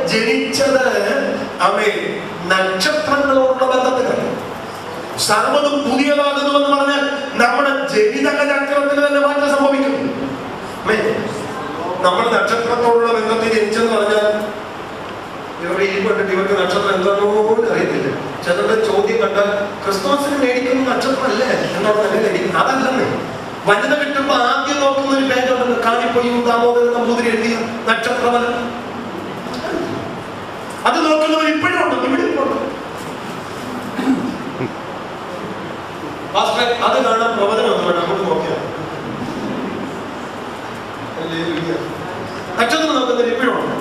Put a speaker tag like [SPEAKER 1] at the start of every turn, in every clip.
[SPEAKER 1] ജനിച്ചത് അവേ നക്ഷത്രങ്ങളോടുള്ള ബന്ധത്തിലാണ് സർവ്വതും പുതിയതാകുന്നു എന്ന് പറഞ്ഞാൽ നമ്മുടെ ജനിതക ചക്രത്തിന് തന്നെ മാറ്റം സംഭവിക്കും ആമേ. നമ്മൾ നക്ഷത്രത്തോടുള്ള ബന്ധത്തിൽ ജനിച്ചെന്ന് പറഞ്ഞാൽ ഇവരുടെ ഈ കണ്ടിട്ട് ഇവർക്ക് നക്ഷത്രം എന്താണോ പോലും അറിയത്തില്ല ചിലരുടെ ചോദ്യം കണ്ടാൽ ക്രിസ്തുമസിന് മേടിക്കുന്ന നക്ഷത്രമല്ലേ എന്നോട് തന്നെ മേടിക്കും അതല്ലെന്ന് വനിത കിട്ടുമ്പോ ആദ്യം നോക്കുന്ന ഒരു പേജ് ഉണ്ടല്ലോ കാണിപ്പൊയ്യും ദാമോദരൻ നമ്പൂതിരി എഴുതിയ നക്ഷത്രമല്ല അത് നോക്കുന്നവർ ഇപ്പോഴും ഉണ്ട് ഇവിടെ ഉണ്ട് പാസ്റ്ററെ, അത് കാണാൻ പ്രവചനം ഒന്നും വേണം അങ്ങോട്ട് നോക്കിയാൽ ഹല്ലേലൂയ. നക്ഷത്രം നോക്കുന്നവർ ഇപ്പോഴും ഉണ്ട്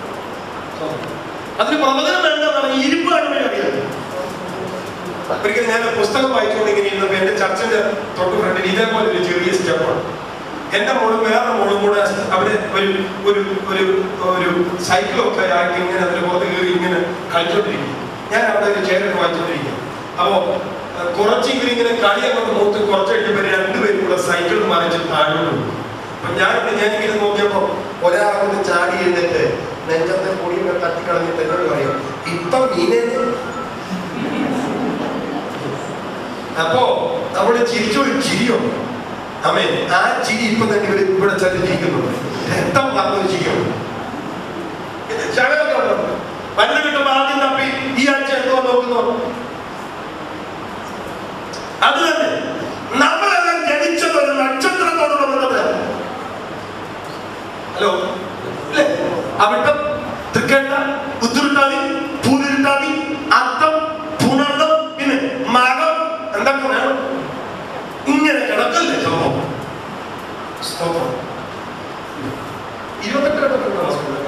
[SPEAKER 1] അതിന് പ്രവചനം വേണ്ടെന്നാണ് ഇരിപ്പ് കാണുമ്പോഴേ അറിയാം ഒരിക്കൽ ഞാൻ ഒരു പുസ്തകം വായിച്ചുകൊണ്ട് ഇങ്ങനെ ഇരുന്നപ്പോ എന്റെ ചർച്ചിന്റെ തൊട്ട് ഫ്രണ്ടിൽ ഇതേപോലെ ഒരു ചെറിയ സ്റ്റെപ്പാണ് എന്റെ മോളും വേറെ മോളും കൂടെ അവിടെ ഒരു ഒരു ഒരു ഒരു സൈക്കിളൊക്കെ ആക്കി ഇങ്ങനെ അതിന് പുറത്ത് കയറി ഇങ്ങനെ കളിച്ചോണ്ടിരിക്കും ഞാൻ അവിടെ ഒരു ചെയറൊക്കെ വാങ്ങിച്ചോണ്ടിരിക്കും അപ്പോ അഹ് കുറച്ചെങ്കിലും ഇങ്ങനെ കളി അങ്ങോട്ട് മൂത്ത് കുറച്ച് കഴിയുമ്പോൾ രണ്ടുപേരും കൂടെ സൈക്കിൾ മറിച്ച് താഴോട്ട് പോകും അപ്പൊ ഞാൻ ഞാൻ ഇങ്ങനെ നോക്കിയപ്പോ ഒരാളൊന്ന് ചാടി എഴുന്നേറ്റ് നെഞ്ചത്തെ പൊടിയൊക്കെ തട്ടിക്കളഞ്ഞിട്ട് എന്നോട് പറയും ഇപ്പൊ മീനെ അപ്പോ അവിടെ ചിരിച്ചു ഒരു ചിരിയോ അമ്മേ ആ ചിരി ഇപ്പൊ തന്നെ ഇവര് ഇവിടെ ചലിച്ചിരിക്കുന്നുണ്ട് രക്തം പറഞ്ഞൊരു ചിരിയുണ്ട് ഇത് ശകലമൊക്കെ ഉണ്ടോ? മരുന്ന് കിട്ടുമ്പോ ആദ്യം തപ്പി ഈ ആഴ്ച എന്തോ നോക്കുന്നു അത് തന്നെ നമ്മളെല്ലാം ജനിച്ചത് ഒരു നക്ഷത്രത്തോടുള്ള ബന്ധത്തിലാണ് ഹലോ അല്ലേ അവിട്ടം തൃക്കേണ്ട ഉത്തരട്ടാതി പൂരിട്ടാതി അത്തം പുണർന്നം പിന്നെ മകം എന്തൊക്കെ വേണം ഇങ്ങനെ കിടക്കല്ലേ സംഭവം സ്തോത്രം ഇരുപത്തെട്ട് കിടക്കുന്ന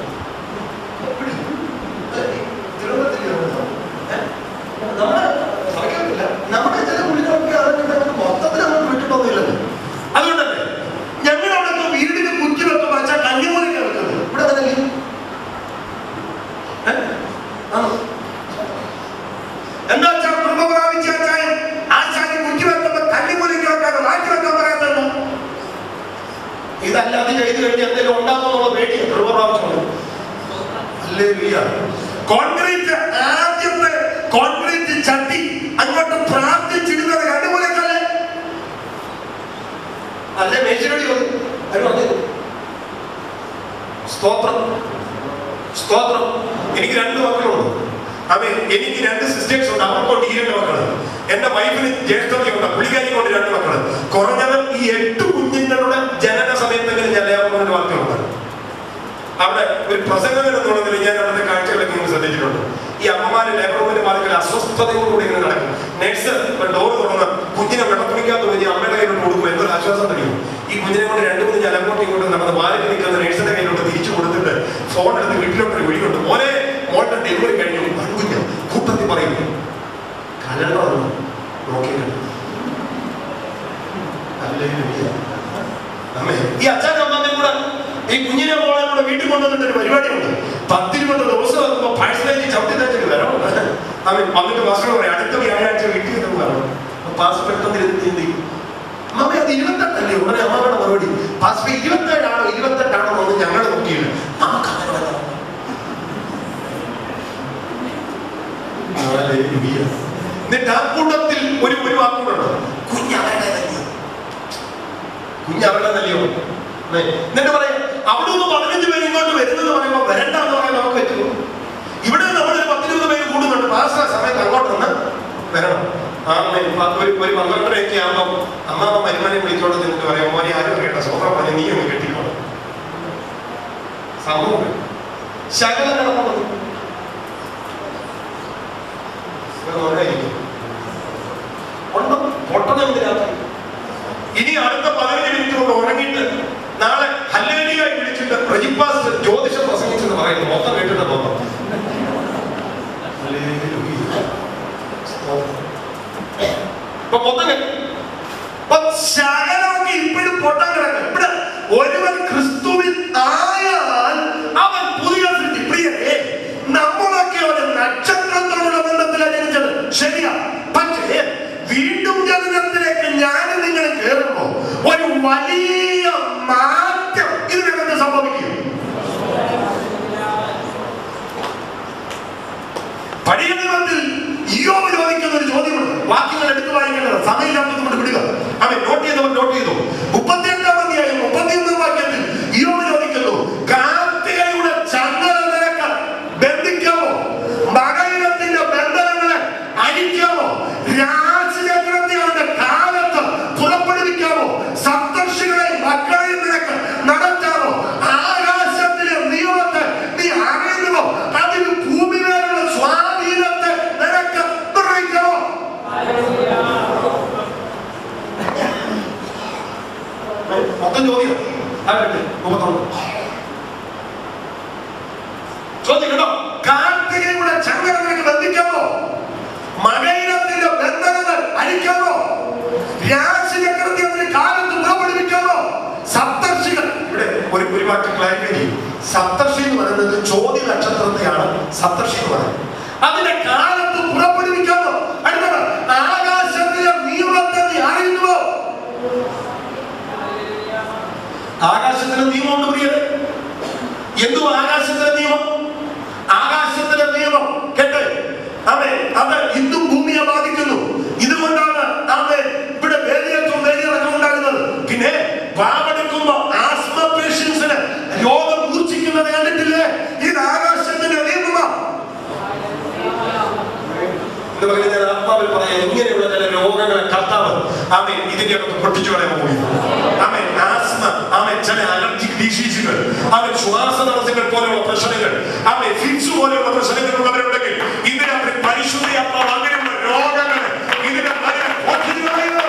[SPEAKER 1] നമ്മുടെ സഭയ്ക്കകത്തില്ല. നമ്മുടെ ചില പുള്ളികളൊക്കെ അതൊക്കെ നമുക്ക് മൊത്തത്തിൽ അങ്ങോട്ട് വിട്ടിട്ടൊന്നുമില്ലല്ലോ അതുകൊണ്ടല്ലേ ഞങ്ങളവിടൊക്കെ വീടിന് കുറ്റിലൊക്കെ വച്ചാൽ കഞ്ഞിമൂലയ്ക്ക് വെക്കുന്നത് ഇവിടെ അതല്ലേ ഏ? ആണോ? എന്താ വെച്ചാൽ കൃപ പ്രാപിച്ച അച്ചായൻ ആശാന് കുറ്റി വെക്കുമ്പോ കഞ്ഞിമൂലയ്ക്ക് വെക്കാതെ മാറ്റി വെക്കാൻ പറയാത്തല്ലോ ഇതല്ലാതെ ചെയ്തു കഴിഞ്ഞാൽ എന്തെങ്കിലും ഉണ്ടാകുമെന്നുള്ള പേടിയാ കൃപ പ്രാപിച്ചോളൂ കോൺക്രീറ്റ് ആദ്യത്തെ കോൺക്രീറ്റ് ചട്ടി അങ്ങോട്ട് പ്രാർത്ഥിച്ചിരുന്നത് കണ്ടുപോലെക്കല്ലേ അല്ലേ മേശിനോട് ചോദിച്ചു അവർ പറഞ്ഞു സ്തോത്രം സ്തോത്രം എനിക്ക് രണ്ട് മക്കളുണ്ട് അവ എനിക്ക് രണ്ട് സിസ്റ്റേഴ്സ് ഉണ്ട് അവർക്കൊണ്ട് ഈ രണ്ട് മക്കള് എന്റെ വൈഫിന് ജ്യേഷ്ഠതയുണ്ട് പുള്ളിക്കാരി കൊണ്ട് രണ്ട് മക്കള് കുറഞ്ഞത് ഈ എട്ട് കുഞ്ഞുങ്ങളുടെ ജനന സമയത്തെങ്കിലും ഞാൻ ലേബറിന്റെ വാർത്തയുണ്ട് അവിടെ ഒരു പ്രസംഗം എന്നുള്ളതിൽ ഞാൻ അവിടുത്തെ കാഴ്ചകളൊക്കെ നിങ്ങൾ ശ്രദ്ധിച്ചിട്ടുണ്ട് ഈ അമ്മമാര് ലേബർ റൂമിന്റെ മാർക്കിൽ അസ്വസ്ഥതയോടുകൂടി ഇങ്ങനെ നടക്കും നെക്സ്റ്റ് ഡോർ തുറന്ന് കുഞ്ഞിനെ വെള്ളത്തുണിക്കാത്ത കഴിഞ്ഞ് അമ്മയുടെ കയ്യിലോട്ട് കൊടുക്കും എന്തൊരു ആശ്വാസം തടിക്കും ഈ കുഞ്ഞിനെ കൊണ്ട് രണ്ട് മൂന്ന് ഞാൻ അങ്ങോട്ടും ഇങ്ങോട്ടും നടന്ന് മാറി നിൽക്കുന്ന നേഴ്സിന്റെ കയ്യിലോട്ട് തിരിച്ചു കൊടുത്തിട്ട് ഫോൺ എടുത്ത് വീട്ടിലോട്ട് വിളിയുണ്ട് മോനെ മോളുടെ ഡെലിവറി കഴിഞ്ഞു കുഞ്ഞ് കൂട്ടത്തിൽ പറയും കലണ്ടറാണ് നോക്കിയിട്ട് അമ്മേ ഈ അച്ഛനും അമ്മയും കൂടെ ഈ കുഞ്ഞിനെ മോളെ കൂടെ വീട്ടിൽ കൊണ്ടുവന്നിട്ട് ഒരു പരിപാടിയുണ്ട് പത്തിരുപത് ദിവസം ആകുമ്പോൾ പാഴ്സലേജ് ചവിട്ടി തേച്ചിട്ട് വരണം അവൻ വന്നിട്ട് മാസ്റ്റർ പറയും അടുത്ത വ്യാഴാഴ്ച വീട്ടിൽ നിന്ന് വരണം പാസ് പെട്ടെന്ന് ഇരുന്ന് ചിന്തിക്കും അമ്മ അത് ഇരുപത്തെട്ടല്ലേ ഉടനെ അമ്മയുടെ മറുപടി പാസ് ഇരുപത്തേഴാണോ ഇരുപത്തെട്ടാണോ എന്ന് ഞങ്ങൾ നോക്കിയില്ല നമുക്ക് അങ്ങനെ വരണം ഹല്ലേലൂയ. എന്നിട്ട് ആ കൂട്ടത്തിൽ ഒരു ഒരു വാക്കുകളുണ്ട് കുഞ്ഞവരുടെ തന്നെ കുഞ്ഞവരുടെ നല്ലയോ അല്ലേ? എന്നിട്ട് പറയാം അവിടെ നിന്ന് പതിനഞ്ച് പേര് ഇങ്ങോട്ട് വരുന്നത് പറയുമ്പോൾ വരണ്ട എന്ന് പറയാൻ നമുക്ക് പറ്റുമോ ഇവിടെ നമ്മൾ ഒരു പത്തിരുപത് പേര് കൂടുന്നുണ്ട് പാസ് സമയത്ത് അങ്ങോട്ട് നിന്ന് വരണം ആ അമ്മേ, പ- ഒരു ഒരു പന്ത്രണ്ടരയൊക്കെ ആകുമ്പോൾ അമ്മാമ്മ മരുമാനെ വിളിച്ചോണ്ട് നിന്നിട്ട് പറയാം മോനെ ആരും കേട്ടോ സ്വന്തം പറഞ്ഞ് നീ ഒന്ന് കെട്ടിക്കോണം സംഭവം ശകലം നടന്നത് ഉണ്ട് പൊട്ടണം രാത്രി ഇനി അടുത്ത പതിനഞ്ച് മിനിറ്റ് കൊണ്ട് ഉറങ്ങിയിട്ട് നാളെ ഹല്ലേലിയായി വിളിച്ചിട്ട് പ്രജിപ്പാസ് ജ്യോതിഷം പ്രസംഗിച്ചെന്ന് പറയുന്നു മൊത്തം കേട്ടിട്ട് മൊത്തം ഇപ്പൊ മൊത്തം കേട്ടു. അപ്പൊ ശകലമൊക്കെ ഇപ്പോഴും പൊട്ടാൻ കിടക്കും ഇവിടെ ഒരുവൻ ക്രിസ്തുവിൽ ആയാൽ അവൻ പുതിയ സൃഷ്ടി പ്രിയരെ നമ്മളൊക്കെ ഒരു നക്ഷത്രത്തോടുള്ള ബന്ധത്തിലാണ് ജനിച്ചത് ശരിയാ പക്ഷേ വീണ്ടും ജനനത്തിലേക്ക് ഞാൻ നിങ്ങൾ കയറുമ്പോ ഒരു വലിയ മാറ്റം ഇതിനകത്ത് സംഭവിക്കും ചോദ്യം കേട്ടോ കാർത്തികയുടെ ചങ്ങല നിനക്ക് ബന്ധിക്കാമോ മകയിലത്തിന്റെ ബന്ധനങ്ങൾ അഴിക്കാമോ രാശിചക്രത്തെ അതിന് കാലത്ത് പുറപ്പെടുവിക്കാമോ സപ്തർഷികൾ ഇവിടെ ഒരു ഒരു വാക്ക് ക്ലാരിഫൈ ചെയ്യും സപ്തർഷി എന്ന് പറയുന്നത് ചോദ്യ നക്ഷത്രത്തെയാണ് സപ്തർഷി എന്ന് പറയുന്നത് അതിന്റെ കാലത്ത് പുറപ്പെടുവിക്കാമോ അടുത്തത് ആകാശത്തിലെ നിയമത്തെ നീ അറിയുന്നുവോ ആകാശത്തിലെ നിയമമുണ്ട് പ്രിയരെ എന്തു ആകാശത്തിലെ നിയമം ആകാശത്തിലെ നിയമം കേട്ട് അവൻ അത് ഇന്നും ഭൂമിയെ ബാധിക്കുന്നു ഇതുകൊണ്ടാണ് അവൻ ഇവിടെ വേദിയത്വം വേദിയിറക്കം ഉണ്ടാകുന്നത് പിന്നെ വാവെടുക്കുമ്പോ ആസ്മ പേഷ്യൻസിന് രോഗം മൂർച്ഛിക്കുന്നത് കണ്ടിട്ടില്ലേ ഇത് ആകാശത്തിന്റെ നിയമമാ എന്ന് പറഞ്ഞ് ഞാൻ ആത്മാവിൽ പറയാം ഇങ്ങനെയുള്ള ചില രോഗങ്ങളെ കർത്താവ് ആമേ ഇതിന്റെ ഒക്കെ പൊട്ടിച്ചു കളയാൻ പോയി ആമേ ആസ്മ ആമേ ചില അലർജിക് ഡിസീസുകൾ അവൻ ശ്വാസതടസ്സങ്ങൾ പോലെയുള്ള പ്രശ്നങ്ങൾ ആമേ ഫിക്സ് പോലെയുള്ള പ്രശ്നങ്ങൾ ഉള്ളവരുണ്ടെങ്കിൽ ഇതിനകത്ത് പരിശുദ്ധ ആത്മാവ് അങ്ങനെയുള്ള രോഗങ്ങൾ ഇതിന്റെ പകരം പൊട്ടിച്ചു കളയുന്നു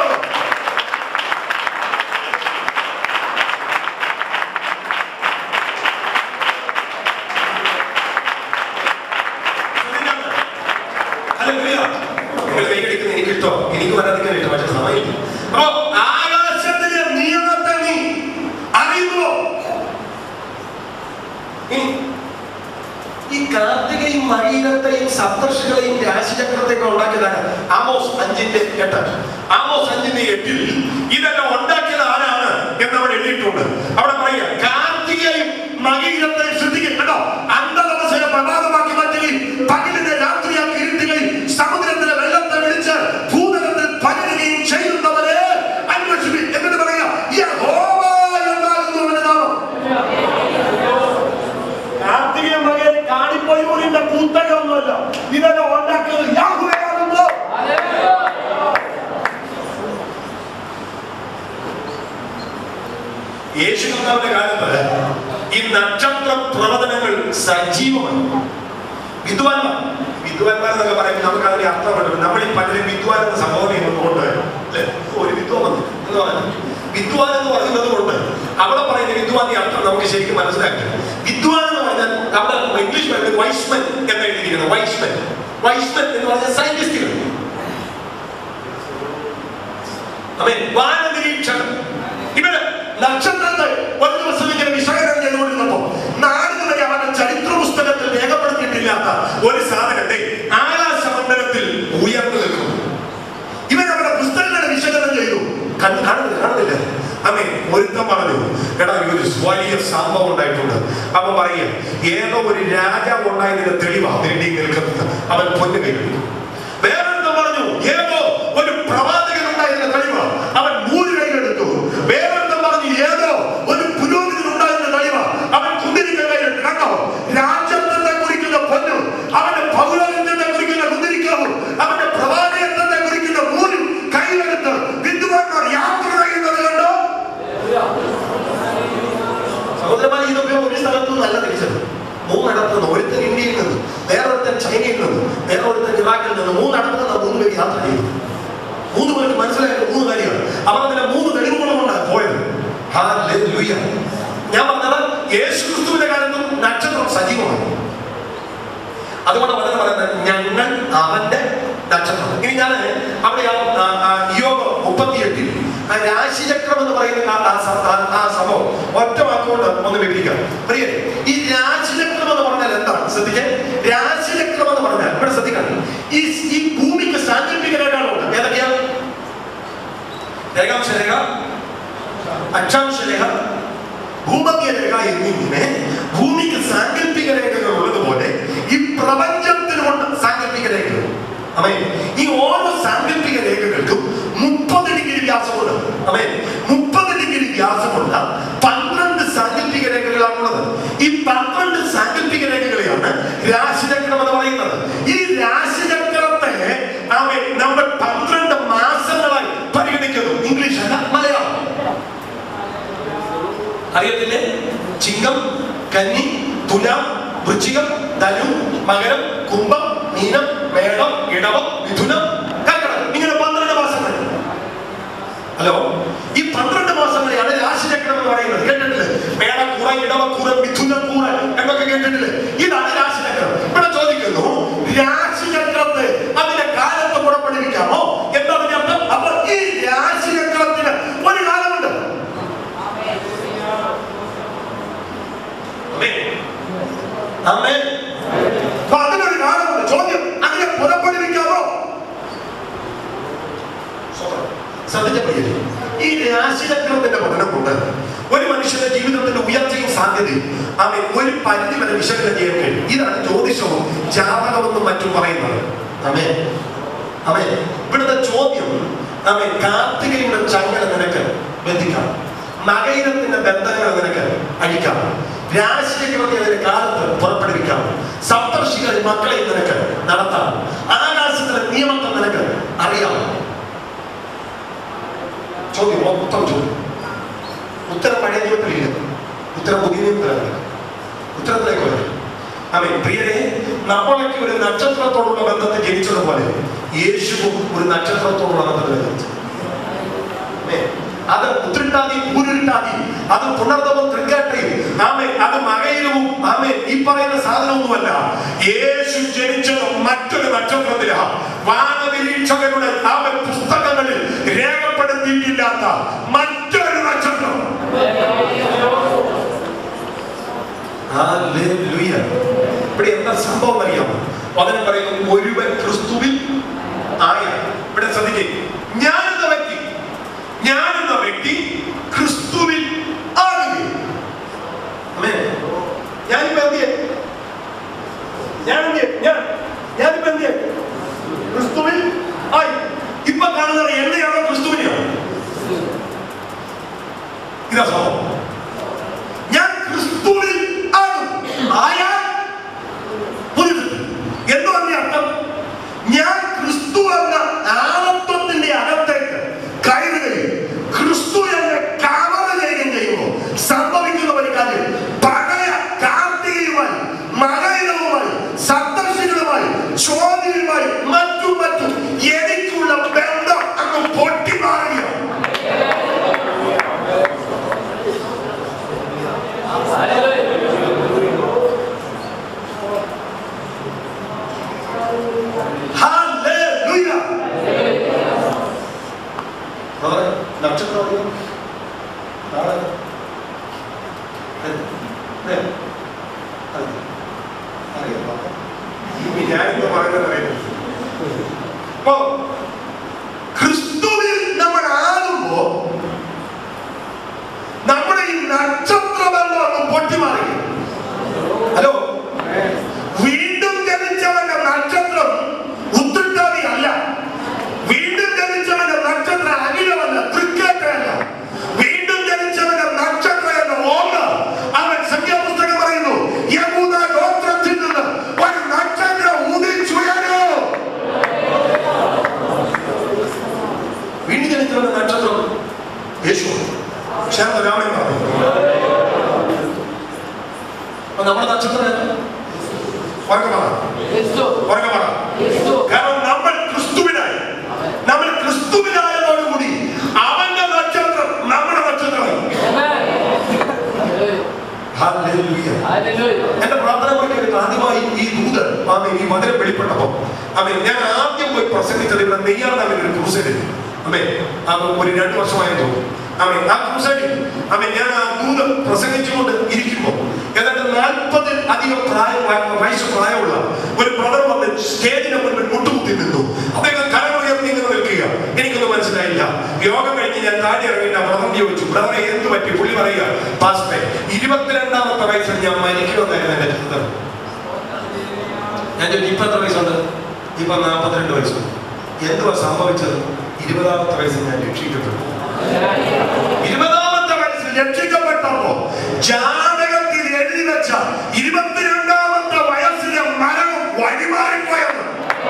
[SPEAKER 1] ഹല്ലേലൂയ. നിങ്ങൾ കൈയടിക്കുന്നത് എനിക്ക് ഇഷ്ടം എനിക്ക് വരാതിരിക്കാൻ ഇഷ്ടം പക്ഷെ സമയമില്ല അപ്പോ ആകാശത്തിലെ നിയമത്തെ നീ അറിയുമോ ഇനി ഈ കാർത്തികയും മകീരത്തെയും സപ്തർഷികളെയും രാശിചക്രത്തെയൊക്കെ ഉണ്ടാക്കിയതാണ് ആമോസ് അഞ്ചിന്റെ എട്ട് ആമോസ് അഞ്ചിന്റെ എട്ടിൽ ഇതെല്ലാം ഉണ്ടാക്കിയത് ആരാണ് എന്ന് അവിടെ എഴുതിയിട്ടുണ്ട് അവിടെ പറയുക കാർത്തികയും മകീരത്തെയും ശ്രദ്ധിക്കും കേട്ടോ അന്ധതമസയെ പ്രഭാതമാക്കി മാറ്റുകയും പകലിനെ രാത്രിയാക്കി ഇരുട്ടുകയും സമുദ്രത്തിലെ വെള്ളത്തെ വിളിച്ച് ഭൂതലത്തിൽ പകരുകയും ചെയ്യുന്നവരെ അന്വേഷിക്കും എന്നിട്ട് പറയുക യഹോവ എന്നാകുന്നവനാണോ കാർത്തികേയ മകനെ കാണിപ്പോയി പോലിന്റെ കൂത്തകമൊന്നുമല്ല ഇതെല്ലാം ഉണ്ടാക്കിയത് യാഹുവയാകുന്നു യേശു കർത്താവിന്റെ കാലത്ത് ഈ നക്ഷത്ര പ്രവചനങ്ങൾ സജീവമാണ് വിദ്വാൻമാർ വിദ്വാൻമാർ എന്നൊക്കെ പറയുമ്പോൾ നമുക്ക് അതിന്റെ അർത്ഥം കിട്ടും നമ്മൾ ഈ പലരും വിദ്വാൻ എന്ന സംഭവം കൊണ്ട് അല്ലെ ഒരു വിദ്വാൻ വന്നു എന്ന് പറഞ്ഞു വിദ്വാൻ എന്ന് പറയുന്നത് കൊണ്ട് അവിടെ പറയുന്ന വിദ്വാന്റെ അർത്ഥം നമുക്ക് ശരിക്കും മനസ്സിലാക്കി വിദ്വാൻ എന്ന് പറഞ്ഞാൽ അവിടെ ഇംഗ്ലീഷ് പറയുന്നത് വൈസ്മൻ എന്ന് എഴുതിയിരിക്കുന്നത് വൈസ്മൻ വൈസ്മൻ എന്ന് പറഞ്ഞാൽ സയന്റിസ്റ്റുകൾ അവൻ വാനനിരീക്ഷകൻ ഇവര് നക്ഷത്രത്തെ ഒരു ദിവസം ഇങ്ങനെ വിശകലനം ചെയ്തുകൊണ്ടിരുന്നപ്പോ നാളിത് വരെ അവരുടെ ചരിത്ര പുസ്തകത്തിൽ രേഖപ്പെടുത്തിയിട്ടില്ലാത്ത ഒരു സാധനത്തെ ആകാശമണ്ഡലത്തിൽ ഉയർന്നു നിൽക്കുന്നു ഇവൻ അവരുടെ പുസ്തകങ്ങളെ വിശകലനം ചെയ്തു കണ്ണ് കാണുന്നില്ല കാണുന്നില്ല അമ്മേ ഒരുത്തം പറഞ്ഞു എടാ ഈ ഒരു വലിയ സംഭവം ഉണ്ടായിട്ടുണ്ട് അവൻ പറയുക ഏതോ ഒരു രാജാവ് ഉണ്ടായതിന്റെ തെളിവാ വേണ്ടി നിൽക്കുന്നത് അവൻ പൊന്നു കൈകൊടുക്കും വേറൊരുത്തം പറഞ്ഞു ഏതോ ഒരു പ്രവാചകൻ ഉണ്ടായതിന്റെ തെളിവ് അവൻ മൂന്ന് കൈകളെടുത്തു വേറൊരുത്തം പറഞ്ഞു ഏതോ ഒരു പുരോഹിതൻ ഉണ്ടായതിന്റെ തെളിവ് അവൻ കുന്തിരിക്ക കൈയെടുത്തു കണ്ടോ രാജ്യത്തെ കുറിക്കുന്ന പൊന്നു അവന്റെ പൗരോഹിത്യത്തെ കുറിക്കുന്ന കുന്തിരിക്കാവും അവന്റെ പ്രവാചകത്വത്തെ കുറിക്കുന്ന മൂന്നും കൈയിലെടുത്ത് വിദ്വാൻമാർ യാത്ര ചെയ്യുന്നത് കണ്ടോ സഹോദരന്മാർ ഇതൊക്കെ ഒരു സ്ഥലത്തു നല്ല തിരിച്ചത് മൂന്നിടത്ത് നിന്ന് ഒരുത്തൻ ഇന്ത്യയിൽ നിന്ന് വേറൊരുത്തൻ ചൈനയിൽ നിന്ന് വേറൊരുത്തൻ ഇറാഖിൽ നിന്ന് മൂന്നിടത്ത് നിന്ന് മൂന്ന് പേര് യാത്ര ചെയ്തു മൂന്ന് പേർക്ക് മനസ്സിലായത് മൂന്ന് കാര്യമാണ് അവർ അതിന്റെ മൂന്ന് തെളിവുകളും കൊണ്ടാണ് പോയത് ഹല്ലേലൂയ. ഞാൻ പറഞ്ഞത് യേശു ക്രിസ്തുവിന്റെ കാലത്തും നക്ഷത്രം സജീവമാണ് അതുകൊണ്ട് വളരെ പറയുന്നത് ഞങ്ങൾ അവന്റെ നക്ഷത്രം ഇനി ഞാൻ അവിടെ ആ, ആ, ആ, യോഗം മുപ്പത്തിയെട്ടിൽ ആ രാശിചക്രം എന്ന് പറയുന്ന ആ- ആ സ- ആ- ആ സംഭവം ഒറ്റ വാക്കുകൊണ്ട് ഒന്ന് വിവരിക്കാം പ്രിയ ഈ രാശിചക്രം എന്ന് പറഞ്ഞാൽ എന്താണ് ശ്രദ്ധിക്കാൻ രാശിചക്രം എന്ന് പറഞ്ഞാൽ ഇവിടെ ശ്രദ്ധിക്കണം ഈ ഈ ഭൂമിക്ക് സാങ്കല്പിക രേഖകളുണ്ട് ഏതൊക്കെയാണ് രേഖാംശ രേഖ അക്ഷാംശ രേഖ ഭൂമധ്യ രേഖ എന്നിങ്ങനെ ഭൂമിക്ക് സാങ്കല്പിക രേഖകൾ ഉള്ളതുപോലെ ഈ പ്രപഞ്ചത്തിനുമുണ്ട് സാങ്കല്പിക രേഖകൾ അമേ ഈ ഓരോ സാങ്കല്പിക രേഖകൾക്കും മുപ്പത് ഡിഗ്രി വ്യാസമുണ്ട് അമേ മുപ്പത് ഡിഗ്രി വ്യാസമുള്ള പന്ത്രണ്ട് സാങ്കല്പിക രേഖകളാണുള്ളത് ഈ പന്ത്രണ്ട് സാങ്കല്പിക രേഖകളെയാണ് രാശിചക്രം എന്ന് പറയുന്നത് ഈ രാശിചക്രത്തെ ആമേ നമ്മൾ പന്ത്രണ്ട് മാസങ്ങളായി പരിഗണിക്കുന്നു ഇംഗ്ലീഷ് അല്ല മലയാളം അറിയത്തില്ലേ ചിങ്ങം കന്നി തുലാം വൃശ്ചികം ധനു മകരം കുംഭം മീനം മേടം ഇടവം മിഥുനം കർക്കിടകം ഇങ്ങനെ പന്ത്രണ്ട് മാസങ്ങൾ ഹലോ ഈ പന്ത്രണ്ട് മാസങ്ങളെയാണ് രാശിചക്രം എന്ന് പറയുന്നത് കേട്ടിട്ടില്ലേ മേടക്കൂറ ഇടവക്കൂറ മിഥുനക്കൂറ എന്നൊക്കെ കേട്ടിട്ടില്ലേ ഇതാണ് രാശി അമ്മേ
[SPEAKER 2] അപ്പൊ അതിനൊരു കാലമുണ്ട് ചോദ്യം അതിനെ പുറപ്പെടുവിക്കാമോ
[SPEAKER 1] ശ്രദ്ധിച്ചപ്പോഴേ ഈ രാശിചക്രത്തിന്റെ പഠനം കൊണ്ട് ഒരു മനുഷ്യന്റെ ജീവിതത്തിന്റെ ഉയർച്ചയും സാധ്യതയും അവൻ ഒരു പരിധി വരെ വിശകലനം ചെയ്യാൻ കഴിയും ഇതാണ് ജ്യോതിഷവും ജാതകമെന്നും മറ്റും പറയുന്നത് അമേ അമേ ഇവിടുത്തെ ചോദ്യം അമേ കാർത്തികയുടെ ചങ്ങല നിനക്ക് ബന്ധിക്കാം മകയിരത്തിന്റെ ബന്ധങ്ങൾ നിനക്ക് അഴിക്കാം രാശിചക്രത്തെ അതിന്റെ കാലത്ത് പുറപ്പെടുവിക്കാം സപ്തർഷികളിൽ മക്കളെ നിനക്ക് നടത്താം ആകാശത്തിലെ നിയമത്തെ നിനക്ക് അറിയാം ചോദ്യം മൊത്തം ചോദ്യം ഉത്തരം പഴയ നിയമത്തിലില്ല ഉത്തരം പുതിയ നിയമത്തിലാണ് ഉത്തരത്തിലേക്ക് വരും അതെ പ്രിയരെ നമ്മളൊക്കെ ഒരു നക്ഷത്രത്തോടുള്ള ബന്ധത്തിൽ ജനിച്ചതുപോലെ യേശുവും ഒരു നക്ഷത്രത്തോടുള്ള ബന്ധത്തിൽ ജനിച്ചു ആമേ. അത് ഉത്രിട്ടാതി പൂരുരുട്ടാതി അത് പുനർദവും തൃക്കാട്ടയും ആമേ അത് മകയിലും ആമേ ഈ പറയുന്ന സാധനമൊന്നുമല്ല യേശു ജനിച്ചത് മറ്റൊരു നക്ഷത്രത്തിലാണ് വാനനിരീക്ഷകരുടെ ആമേ പുസ്തകങ്ങളിൽ രേഖപ്പെടുത്തിയിട്ടില്ലാത്ത മറ്റൊരു നക്ഷത്രം ഹല്ലേലൂയ. ഇവിടെ എന്താ സംഭവം അറിയാമോ വചനം പറയുന്നു ഒരുവൻ ക്രിസ്തുവിൽ ആയ ഇവിടെ ശ്രദ്ധിക്കേ ഞാനെന്ന വ്യക്തി ഞാനെന്ന വ്യക്തി ക്രിസ്തുവിൽ ആകുകയും ആമേൻ. ഞാനിപ്പോ എന്ത് ചെയ്യും? ഞാൻ എന്ത് ചെയ്യും? ഞാൻ ഞാനിപ്പോ എന്ത് ചെയ്യും? ക്രിസ്തുവിൽ ആയി ഇപ്പൊ കാണുന്നത് എന്നെയാണോ ക്രിസ്തുവിനെയാണോ ഇതാ സംഭവം ഞാൻ ക്രിസ്തുവിൽ ആകും ആയാൽ പുതിയത് എന്ന് പറഞ്ഞ അർത്ഥം ഞാൻ ക്രിസ്തു എന്ന ആളത്വത്തിന്റെ അകത്തേക്ക് കയറുകയും ക്രിസ്തു എന്നെ കവർ ചെയ്യുകയും ചെയ്യുമ്പോൾ സംഭവിക്കുന്ന ഒരു കാര്യം പഴയ കാർത്തികയുമായി മകയിലവുമായി സപ്തർഷികളുമായി ചോദ്യവുമായി മറ്റും മറ്റും എനിക്കുള്ള ബന്ധം അങ്ങ് പൊട്ടി മാറുകയാണ് Hallelujah. ബ്രദറെ, നക്ഷത്രം അറിയോ? നാളെ. ഏ, ഏ, അറിയോ? അറിയോ, പാപ്പ? ഇനി ഞാനിപ്പോ പറയുന്നത് അറിയില്ല. അപ്പോ ക്രിസ്തുവിൽ നമ്മൾ ആകുമ്പോ നമ്മുടെ ഈ നക്ഷത്രബന്ധം അങ്ങ് പൊട്ടിമാറി ഹലോ വീണ്ടും ജനിച്ചവന്റെ നക്ഷത്രം ഉത്തരട്ടാതി അല്ല വീണ്ടും ജനിച്ചവന്റെ നക്ഷത്രം അനിലമല്ല തൃക്കേറ്റയല്ല വീണ്ടും ജനിച്ചവന്റെ നക്ഷത്രം എന്ന ഓർമ്മ അവൻ സംഖ്യാപുസ്തകം പറയുന്നു യഹൂദ ഗോത്രത്തിൽ നിന്ന് ഒരു നക്ഷത്രം ഉദിച്ചുയരോ വീണ്ടും ജനിച്ചവന്റെ നക്ഷത്രം യേശു ശാന്തരാമൻ പറഞ്ഞു അപ്പൊ നമ്മുടെ നക്ഷത്രം ഏതാ? ഉറക്കെ പറ ഉറക്കെ പറ കാരണം നമ്മൾ ക്രിസ്തുവിനായി നമ്മൾ ക്രിസ്തുവിനായതോടുകൂടി അവന്റെ നക്ഷത്രം നമ്മുടെ നക്ഷത്രമായി ഹല്ലേലൂയ. എന്റെ പ്രാർത്ഥന കേൾക്കരുത് ആദ്യമായി ഈ ദൂത് ആമേ ഈ മധുരം വെളിപ്പെട്ടപ്പോ ആമേ ഞാൻ ആദ്യം പോയി പ്രസംഗിച്ചത് ഇവിടെ നെയ്യാറിനാവിൽ ഒരു ക്രൂസൈഡ് അമ്മേ അത് ഒരു രണ്ട് വർഷമായി തോന്നുന്നു ആമേ ആ ക്രൂസൈഡിൽ ആമേ ഞാൻ ആ ദൂത് പ്രസംഗിച്ചുകൊണ്ട് ഇരിക്കുമ്പോൾ ഏതാണ്ട് നാൽപ്പതിൽ അധികം പ്രായം വയസ്സ് പ്രായമുള്ള ഒരു ബ്രദർ വന്ന് സ്റ്റേജിന് മുൻപിൽ മുട്ടുകുത്തി നിന്നു അദ്ദേഹം കരമുയർത്തി ഇങ്ങനെ നിൽക്കുക എനിക്കൊന്നും മനസ്സിലായില്ല യോഗം കഴിഞ്ഞ് ഞാൻ താഴെ ഇറങ്ങിയിട്ട് ആ ബ്രദർ ചോദിച്ചു ബ്രദറെ എന്ത് പറ്റി പുള്ളി പറയുക പാസ്റ്റേ ഇരുപത്തിരണ്ടാമത്തെ വയസ്സിൽ ഞാൻ മരിക്കുമെന്നായിരുന്നു എന്റെ ചിന്തം ഞാൻ ചോദിച്ചു ഇപ്പൊ എത്ര വയസ്സുണ്ട് ഇപ്പൊ നാൽപ്പത്തിരണ്ട് വയസ്സുണ്ട് എന്തുവാ സംഭവിച്ചത് ഇരുപതാമത്തെ വയസ്സിൽ ഞാൻ രക്ഷിക്കപ്പെട്ടു ഇരുപതാമത്തെ വയസ്സിൽ രക്ഷിക്കപ്പെട്ടപ്പോ ജാതകത്തിൽ എഴുതി വെച്ച ഇരുപത്തിരണ്ടാമത്തെ വയസ്സിലെ മരണം വഴിമാറിപ്പോയത്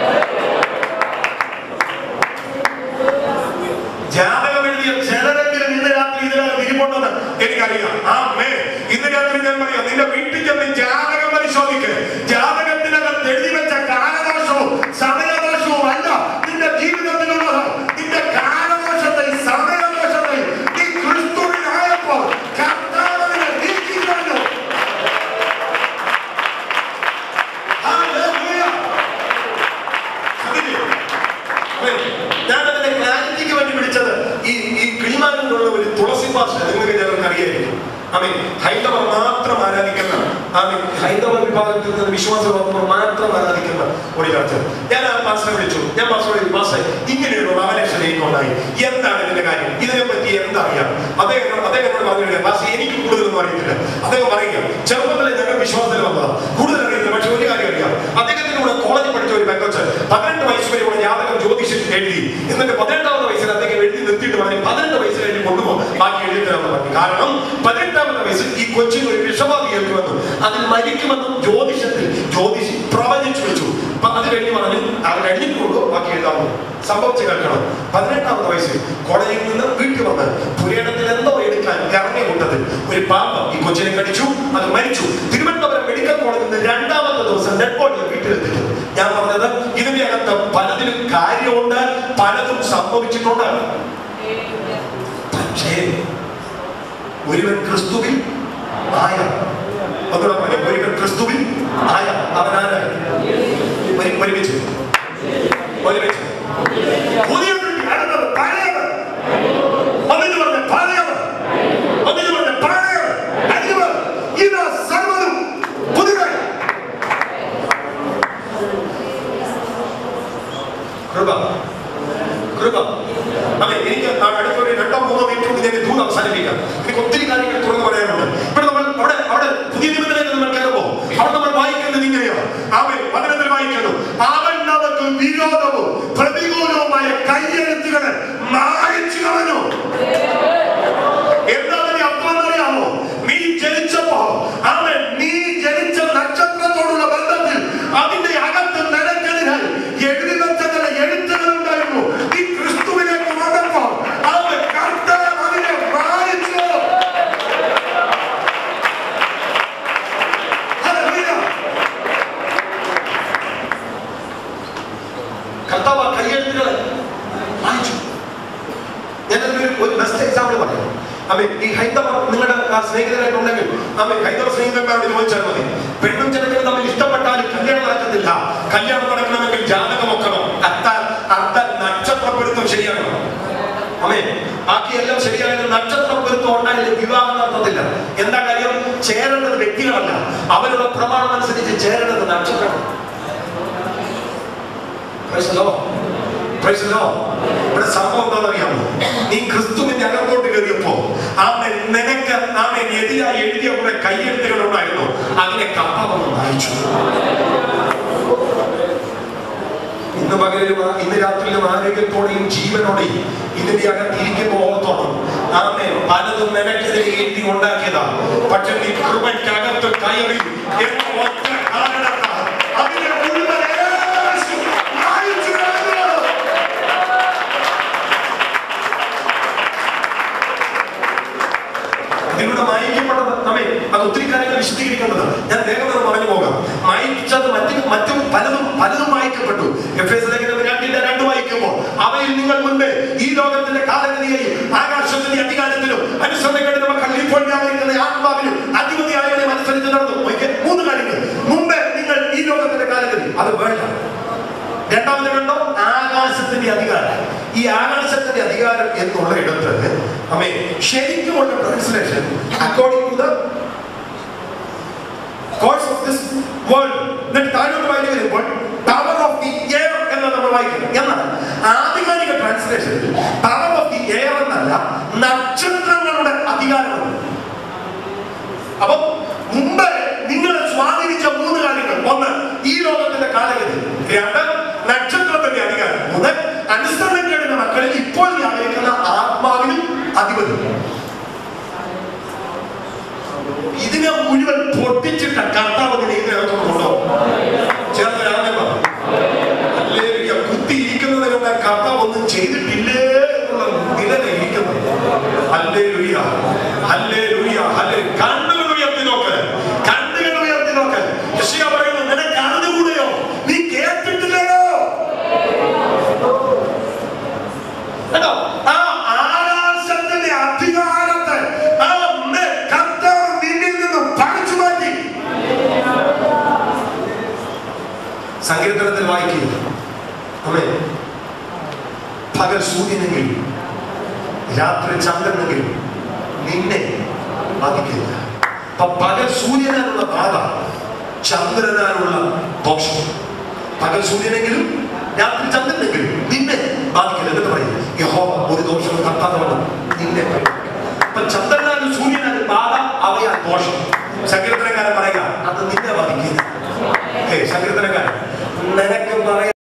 [SPEAKER 1] ജാതകം എഴുതിയ ചിലരെങ്കിലും ഇന്ന് രാത്രി ഇതിനകം തിരിപ്പുണ്ടെന്ന് എനിക്കറിയാം ആ മേ ഇന്ന് രാത്രി ഞാൻ പറയാം നിന്റെ വീട്ടിൽ ചെന്ന് ജാതകം പരിശോധിക്ക് ജാതകത്തിനകത്ത് എഴുതി വെച്ച കാലദോഷവും സമയദോഷവും അല്ല നിന്റെ ജീവിതത്തിലുള്ളത് നിന്റെ കാലദോഷത്തെ സമയദോഷത്തെ നീ ക്രിസ്തുവിനായപ്പോൾ കർത്താവിനെ നീക്കിക്കളഞ്ഞു ആമേൻ ഹൈന്ദവ വിഭാഗത്തിൽ നിന്ന് വിശ്വാസം വന്നവർ മാത്രം ആരാധിക്കുന്ന ഒരു ചർച്ച ഞാൻ ആ പാസ്റ്ററെ വിളിച്ചു ഞാൻ പാസ്റ്ററെ പാസ്റ്ററെ ഇങ്ങനെയൊരു റവലേഷൻ എനിക്കുണ്ടായി എന്താണ് ഇതിന്റെ കാര്യം ഇതിനെ പറ്റി എന്തറിയാം അദ്ദേഹം അദ്ദേഹം എന്നോട് പറഞ്ഞു പാസ്റ്റർ എനിക്ക് കൂടുതലൊന്നും അറിയത്തില്ല അദ്ദേഹം പറയുക ചെറുപ്പത്തിലെ ഞങ്ങൾ വിശ്വാസത്തിൽ വന്നതാണ് കൂടുതൽ അറിയത്തില്ല പക്ഷെ ഒരു കാര്യം അറിയാം അദ്ദേഹത്തിന്റെ കൂടെ കോളേജിൽ പഠിച്ച ഒരു പെങ്കൊച്ച് പതിനെട്ട് വയസ്സ് വരെ കൂടെ ജാതകം ജ്യോതിഷം എഴുതി എന്നിട്ട് പതിനെട്ടാമത്തെ വയസ്സിൽ അദ്ദേഹം എഴുതി നിർത്തിയിട്ട് പറഞ്ഞു പതിനെട്ട് വയസ്സ് കഴിഞ്ഞ് കൊണ്ടുപോകും ബാക്കി എഴുതി തരാമെന്ന് പറഞ്ഞു കാരണം പതിനെട്ടാമത്തെ വയസ്സിൽ ഈ കൊച്ചിന് ഒരു വിഷബാധ ഏൽക്കുമെന്നും അതിൽ മരിക്കുമെന്നും ജ്യോതിഷത്തിൽ ജ്യോതിഷി പ്രവചിച്ചു വെച്ചു അപ്പൊ അത് കഴിഞ്ഞ് പറഞ്ഞു അത് കഴിഞ്ഞിട്ടുള്ളൂ ബാക്കി എഴുതാമോ സംഭവിച്ചു കേൾക്കണം പതിനെട്ടാമത്തെ വയസ്സിൽ കോളേജിൽ നിന്ന് വീട്ടിൽ വന്ന് പുരയിടത്തിൽ എന്തോ എടുക്കാൻ ഇറങ്ങിയ കൂട്ടത്തിൽ ഒരു പാമ്പ് ഈ കൊച്ചിനെ കടിച്ചു അത് മരിച്ചു തിരുവനന്തപുരം മെഡിക്കൽ കോളേജിൽ നിന്ന് രണ്ടാമത്തെ ദിവസം ഡെഡ് ബോഡി വീട്ടിലെത്തിച്ചു ഞാൻ പറഞ്ഞത് ഇതിന്റെ അകത്ത് പലതിലും കാര്യമുണ്ട് പലതും സംഭവിച്ചിട്ടുണ്ട് പക്ഷേ ഒരുവൻ ക്രിസ്തുവിൽ ആയ ഒന്നുകൂടെ പറയാം ഒരുവൻ ക്രിസ്തുവിൽ ആയ അവനാരായി ഒരു- ഒരുമിച്ച് ഒരുമിച്ച്
[SPEAKER 2] പുതിയ സൃഷ്ടി, അടുത്തത് പഴയത് ഒന്നിന് പറഞ്ഞ പഴയത് ഒന്നിന് പറഞ്ഞ പഴയത് അരിവ് ഇത് സർവ്വതും പുതുതായി
[SPEAKER 1] കൃപ കൃപ അതെ എനിക്ക് ആ അടുത്തൊരു രണ്ടോ മൂന്നോ മിനിറ്റ് കൊണ്ട് ഞാൻ ദൂരം അവസാനിപ്പിക്കാം എനിക്ക് ഒത്തിരി കാര്യങ്ങൾ തുറന്നു പറയാനുണ്ട് ഇവിടെ നമ്മൾ അവിടെ അവിടെ പുതിയ നിബന്ധനയിൽ നമ്മൾ കയറുമ്പോൾ അവിടെ നമ്മൾ വായിക്കുന്നത് ഇങ്ങനെയാണ് അവൻ വചനത്തിൽ വായിക്കുന്നു
[SPEAKER 2] അവൻ നമുക്ക് വിരോധവും പ്രതികൂലവുമായ കയ്യെഴുത്തുകളെ മായച്ചു കളഞ്ഞു എന്താണ് നീ അർത്ഥം അറിയാമോ നീ ജനിച്ചപ്പോ അവൻ നീ ജനിച്ച നക്ഷത്രത്തോടുള്ള ബന്ധത്തിൽ അതിന്റെ അകത്ത് നിനക്കെതിരായി എഴുതി വെച്ച ചില എഴുത്തുകൾ ഉണ്ടായിരുന്നു നീ ക്രിസ്തുവിലേക്ക് വന്നപ്പോ അവൻ കർത്താവ് അതിനെ മായച്ചു ഹല്ലേലൂയ
[SPEAKER 1] കർത്താവ് ആ കയ്യെഴുത്തുകളെ വായിച്ചു ഞാനൊരു ഒരു ബെസ്റ്റ് എക്സാമ്പിൾ പറയാം അമ്മേ ഈ ഹൈന്ദവ നിങ്ങളുടെ ആ സ്നേഹിതരായിട്ടുണ്ടെങ്കിൽ അമ്മേ ഹൈന്ദവ സ്നേഹിതന്മാരോട് ചോദിച്ചാൽ മതി പെണ്ണും ചെറുക്കനും തമ്മിൽ ഇഷ്ടപ്പെട്ടാലും കല്യാണം നടക്കത്തില്ല കല്യാണം നടക്കണമെങ്കിൽ ജാതകം വെക്കണം അത്ത അത്ത നക്ഷത്രപ്പൊരുത്തം ശരിയാകണം അമ്മേ ബാക്കിയെല്ലാം ശരിയായാലും നക്ഷത്രപ്പൊരുത്തം ഉണ്ടായാലും വിവാഹം നടത്തത്തില്ല എന്താ കാര്യം ചേരേണ്ടത് വ്യക്തികളല്ല അവരുടെ പ്രമാണം അനുസരിച്ച് ചേരേണ്ടത് നക്ഷത്രം Praise the Lord. Praise the Lord. ഇവിടെ സംഭവം എന്താണെന്നറിയാമോ നീ ക്രിസ്തുവിന്റെ അകത്തോട്ട് കയറിയപ്പോ ആമൻ നിനക്ക് ആമൻ എതിരായി എഴുതിയ കുറെ കയ്യെഴുത്തുകൾ ഉണ്ടായിരുന്നു അതിനെ കപ്പവന്ന് വായിച്ചു ഇന്ന് പകലിലും ആ- ഇന്ന് രാത്രിയിലും ആരോഗ്യത്തോടെയും ജീവനോടെയും ഇതിന്റെ അകത്ത് ഇരിക്കുമ്പോൾ ഓർത്തോണം ആമേ പലതും നിനക്കെതിരെ എഴുതി ഉണ്ടാക്കിയതാ പക്ഷെ നീ കൃപയ്ക്കകത്ത് കയറി എന്ന ഒറ്റ കാരണത്താൽ അതിനെ മുഴുവൻ യേശു മായിച്ചു കളഞ്ഞു. ഇതിലൂടെ മായിക്കപ്പെട്ടത് നമ്മെ അത് ഒത്തിരി കാര്യങ്ങൾ വിശദീകരിക്കേണ്ടത് ഞാൻ വേഗം ഒന്ന് പറഞ്ഞു പോകാം മായിച്ചത് മറ്റു മറ്റും പലതും പലതും മായിക്കപ്പെട്ടു എഫ് എസ് ലേഖനം രണ്ടിന്റെ രണ്ട് വായിക്കുമ്പോൾ അവയിൽ നിങ്ങൾ മുൻപ് ഈ ലോകത്തിന്റെ കാലഗതിയെയും ആകാശത്തിന്റെ അധികാരത്തിലും അനുസരണക്കേട് മക്കൾ ഇപ്പോൾ വ്യാപരിക്കുന്ന ആത്മാവിലും അധിപതിയായവരെ അനുസരിച്ച് നടന്നു നോക്കിയേ, മൂന്ന് കാര്യങ്ങൾ മുമ്പ് നിങ്ങൾ ഈ ലോകത്തിന്റെ കാലഗതി അത് വേണ്ട രണ്ടാമത് കണ്ടോ ആകാശത്തിന്റെ അധികാരം ഈ ആകാശത്തിന്റെ അധികാരം എന്നുള്ള ഇടത്ത് അമ്മേ ശരിക്കുമുള്ള translation according to the course of this world എന്നിട്ട് താഴോട്ട് വായിച്ചു വരുമ്പോൾ പവർ ഓഫ് ദി എയർ എന്ന് നമ്മൾ വായിക്കുന്നത് എന്നാൽ ആധികാരിക ട്രാൻസ്ലേഷനിൽ പവർ ഓഫ് ദി എയർ എന്നല്ല നക്ഷത്രങ്ങളുടെ അധികാരമാണ് അപ്പൊ മുമ്പ് നിങ്ങളെ സ്വാധീനിച്ച മൂന്ന് കാര്യങ്ങൾ ഒന്ന് ഈ ലോകത്തിന്റെ കാലഗതി രണ്ട് നക്ഷത്രത്തിന്റെ അധികാരം മൂന്ന് അനുസരണക്കേടുന്ന മക്കളിൽ ഇപ്പോൾ വ്യാപരിക്കുന്ന ആത്മാവിനും അധിപതി ഇതിനെ മുഴുവൻ പൊട്ടിച്ചിട്ട കർത്താവ് ഇതിനകത്തുണ്ടോ ചേർന്ന് രാമൻ പറഞ്ഞു ഹല്ലേലൂയ. കുത്തിയിരിക്കുന്നത് കണ്ട കർത്താവ് ഒന്നും ചെയ്തിട്ടില്ലേ എന്നുള്ള നിലയിലാണ് ഇരിക്കുന്നത് ഹല്ലേലൂയ. ഹല്ലേലൂയ. ഹല്ലേലൂയ. കണ്ണുകൾ ഉയർത്തി നോക്ക് കണ്ണുകൾ ഉയർത്തി നോക്ക് യെശയ്യാ പറയുന്നു നിനക്ക് അറിഞ്ഞുകൂടെയോ നീ കേട്ടിട്ടില്ലയോ കേട്ടോ ആ ആകാശത്തിന്റെ അധികാരത്തെ ആ മെ- കർത്താവ് നിന്നിൽ നിന്നും പറിച്ചു മാറ്റി സങ്കീർത്തനത്തിൽ വായിക്കുക അമ്മേ പകൽ സൂര്യനെങ്കിലും രാത്രി ചന്ദ്രനെങ്കിലും നിന്നെ ബാധിക്കില്ല അപ്പൊ പകൽ സൂര്യനാലുള്ള ബാധ ചന്ദ്രനാലുള്ള ദോഷം പകൽ സൂര്യനെങ്കിലും രാത്രി ചന്ദ്രനെങ്കിലും നിന്നെ ബാധിക്കില്ല എന്നിട്ട് പറയും യഹോവ ഒരു ദോഷവും തട്ടാതെ വണ്ണം നിന്നെ ഭയപ്പെടും." അപ്പൊ ചന്ദ്രനാലും സൂര്യനാലും ബാധ അവയാൽ ദോഷം സങ്കീർത്തനക്കാരൻ പറയുക അത് നിന്നെ ബാധിക്കില്ല ഏ സങ്കീർത്തനക്കാരൻ നിനക്ക് പറയാം